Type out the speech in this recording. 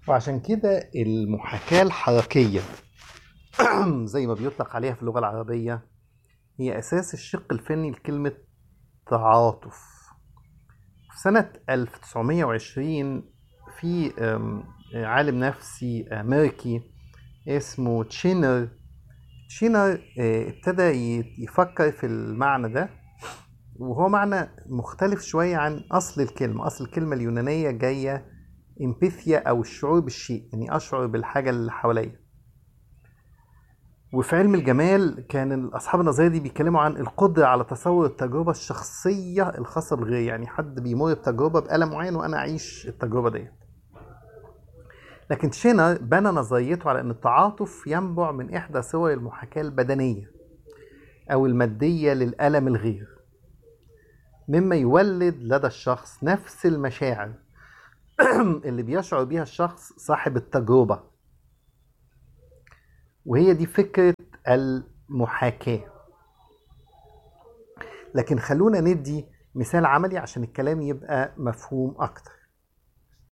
وعشان كده المحاكاة الحركية زي ما بيطلق عليها في اللغة العربية هي أساس الشق الفني لكلمة تعاطف في سنة 1920 في أم، عالم نفسي أمريكي اسمه تشينر تشينر آه، ابتدى ي- يفكر في المعنى ده وهو معنى مختلف شوية عن أصل الكلمة أصل الكلمة اليونانية جاية امباثيا أو الشعور بالشيء يعني أشعر بالحاجة اللي حواليا وفي علم الجمال كان أصحاب النظرية دي بيتكلموا عن القدرة على تصور التجربة الشخصية الخاصة بالغير يعني حد بيمر بتجربة بألم معين وأنا أعيش التجربة ديت لكن شينر بنى نظريته على أن التعاطف ينبع من إحدى صور المحاكاة البدنية أو المادية للألم الغير مما يولد لدى الشخص نفس المشاعر اللي بيشعر بيها الشخص صاحب التجربة وهي دي فكرة المحاكاة لكن خلونا ندي مثال عملي عشان الكلام يبقى مفهوم أكتر